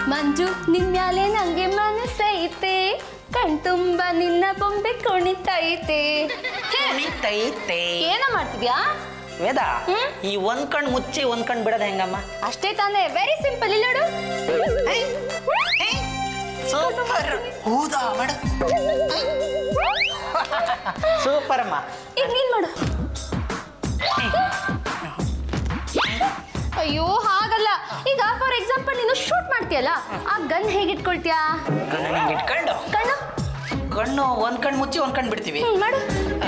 ಮಂಜು ನಿನ್ಮ್ಯಾಲೆ ನಂಗೆ ಮನಸ್ಸೈತೆ ಕಣ್ತುಂಬ ನಿನ್ನ ಬೊಂಬೆ ಕುಣಿತೈತೆ ಹೇ, ಕುಣಿತೈತೆ ಏನ ಮಾಡ್ತಿದ್ಯಾ ವೇದ ಹ್ಮ್? ಈ ಒಂದ್ ಕಣ್ ಮುಚ್ಚಿ ಒಂದ್ ಕಣ್ ಬಿಡೋದ್ ಹೆಂಗಮ್ಮ ಅಷ್ಟೇ ತಾನೇ ವೆರಿ ಸಿಂಪಲ್ ಇಲ್ಲ ನೋಡು ಸೂಪರ್ ಹೌದಾ ಮಾಡು ಸೂಪರ್ ಅಮ್ಮ ಈಗ ನೀನ್ ಮಾಡು ಅಯ್ಯೋ ಹಾಗಲ್ಲ ಈಗ ಫಾರ್ ಎಕ್ಸಾಂಪಲ್ ನೀನು ಶೂಟ್ ಮಾಡ್ತೀಯಲ್ಲ ಆ ಗನ್ ಹೇಗೆ ಇಟ್ಕೊಳ್ತೀಯಾ ಕಣ್ಣು ಹಿಂಗ್ ಇಟ್ಕೊಂಡು ಕಣ್ಣು ಕಣ್ಣು ಒಂದ್ ಕಣ್ ಮುಚ್ಚಿ ಒಂದ್ ಕಣ್ ಬಿಡ್ತೀವಿ ಹ್ಮ್ ಮಾಡು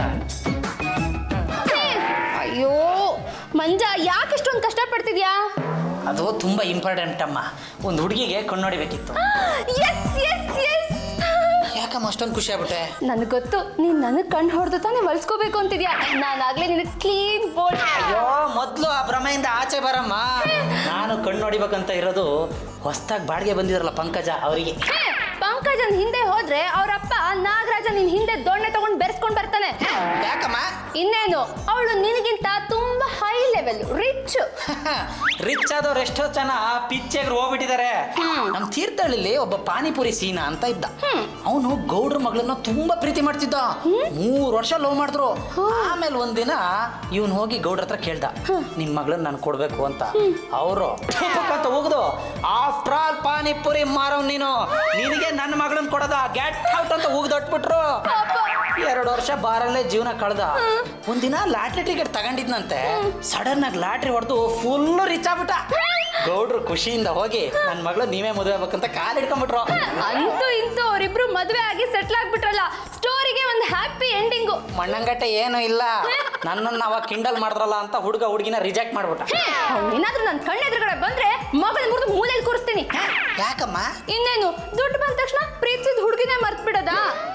ಹೇ, ಅಯ್ಯೋ ಮಂಜ ಯಾಕೆ ಇಷ್ಟೊಂದು ಕಷ್ಟಪಡ್ತಿದ್ಯಾ ಅದು ತುಂಬಾ ಇಂಪಾರ್ಟೆಂಟ್ ಅಮ್ಮ ಒಂದ್ ಹುಡುಗಿಗೆ ಕಣ್ಣು ನೋಡಿಬೇಕಿತ್ತು ಎಸ್ ಎಸ್ ಎಸ್ ಯಾಕಮ್ಮ ಅಷ್ಟೊಂದು ಖುಷಿ ಆಗ್ಬಿಟ್ಟೆ ನನಗೆ ಗೊತ್ತು ನೀನ್ ನನಗೆ ಕಣ್ಣು ಹೊಡೆದು ತಾನೇ ಹೊಲ್ಸ್ಕೋಬೇಕು ಅಂತಿದ್ಯಾ ನಾನಾಗ್ಲೇ ನಿನಗೆ ಕ್ಲೀನ್ ಬೋರ್ಡ್ ಅಯ್ಯೋ ಮೊದ್ಲು ಆ ಭ್ರಮೆಯಿಂದ ಆಚೆ ಬರಮ್ಮ ನಾನು ಕಣ್ಣು ನೋಡಿಬೇಕಂತ ಇರೋದು ಹೊಸ್ದಾಗಿ ಬಾಡಿಗೆ ಬಂದಿದ್ರಲ್ಲ ಪಂಕಜ ಅವರಿಗೆ ಪಂಕಜನ್ ಹಿಂದೆ ಹೋದ್ರೆ ಅವರಪ್ಪ ನಾಗರಾಜ ನಿನ್ ಹಿಂದೆ ದೊಣ್ಣೆ ತಗೊಂಡು ಬೆರೆಸ್ಕೊಂಡ್ ಬರ್ತಾನೆ ಯಾಕಮ್ಮ ಇನ್ನೇನು ಅವಳು ನಿನಗಿಂತ ತುಂಬಾ ಹೈ ಲೆವೆಲ್ ರಿಚ್ ರಿಚ್ ಆದವ್ರು ಎಷ್ಟೋ ಜನ ಪಿಚ್ಚೆಗೆ ಹೋಗ್ಬಿಟ್ಟಿದ್ದಾರೆ ಹ್ಮ್. ನಮ್ ತೀರ್ಥಹಳ್ಳಿಲಿ ಒಬ್ಬ ಪಾನಿಪುರಿ ಸೀನಾ ಅಂತ ಇದ್ದ ಅವನು ಗೌಡ್ರ ಮಗಳನ್ನ ತುಂಬಾ ಪ್ರೀತಿ ಮಾಡ್ತಿದ್ದ ಮೂರ್ ವರ್ಷ ಲವ್ ಮಾಡಿದ್ರು ಆಮೇಲೆ ಒಂದಿನ ಇವನ್ ಹೋಗಿ ಗೌಡ್ರ ಹತ್ರ ಕೇಳ್ದ ನಿನ್ ಮಗಳನ್ನ ನಾನು ಕೊಡ್ಬೇಕು ಅಂತ ಅವರು ಅಂತ ಹೋಗುದು ಆಫ್ಟರ್ ಆಲ್ ಪಾನಿಪುರಿ ಮಾರವ್ ನೀನು ನಿನಗೆ ನನ್ನ ಮಗಳನ್ನ ಕೊಡದ ಗ್ಯಾಟ್ ಔಟ್ ಅಂತ ಹೋಗ್ದೊಟ್ಬಿಟ್ರು ಎರಡು ವರ್ಷ ಬಾರಲ್ಲೇ ಜೀವನ ಕಳ್ದ ಒಂದಿನ ಲಾಟ್ರಿ ಟಿಕೆಟ್ ತಗೊಂಡಿದ್ನಂತೆ ಸಡನ್ ಆಗಿ ಲಾಟ್ರಿ ಹೊಡೆದು ಫುಲ್ ರಿಚ್ ಆಗ್ಬಿಟ್ಟ ಗೌಡ್ರು ಖುಷಿಯಿಂದ ಹೋಗಿ ನನ್ನ ಮಗಳು ನೀವೇ ಮದುವೆ ಆಗ್ಬೇಕಂತ ಕಾಲ್ ಹಿಡ್ಕೊಂಡ್ಬಿಟ್ರು ಅಂತೂ ಇಂತೂ ಅವರಿಬ್ರು ಮದುವೆ ಆಗಿ ಸೆಟ್ಲ್ ಆಗ್ಬಿಟ್ರಲ್ಲ ಸ್ಟೋರಿಗೆ ಒಂದು ಹ್ಯಾಪಿ ಎಂಡಿಂಗು ಮಣ್ಣಂಗಟ್ಟೆ ಏನು ಇಲ್ಲ ನನ್ನನ್ನು ಅವಾಗ ಕಿಂಡಲ್ ಮಾಡಿದ್ರಲ್ಲ ಅಂತ ಹುಡುಗ ಹುಡುಗಿನ ರಿಜೆಕ್ಟ್ ಮಾಡ್ಬಿಟ್ಟ ಏನಾದ್ರೂ ನನ್ನ ಕಣ್ಣೆದುರುಗಡೆ ಬಂದ್ರೆ ಮಗಳ ಮುರಿದು ಮೂಲೆಯಲ್ಲಿ ಕೂರಿಸ್ತೀನಿ ಯಾಕಮ್ಮ ಇನ್ನೇನು ದುಡ್ಡು ಬಂದ ತಕ್ಷಣ ಪ್ರೀತಿಸಿದ ಹುಡುಗಿನೇ ಮರ್ತ್ ಬಿಡೋದಾ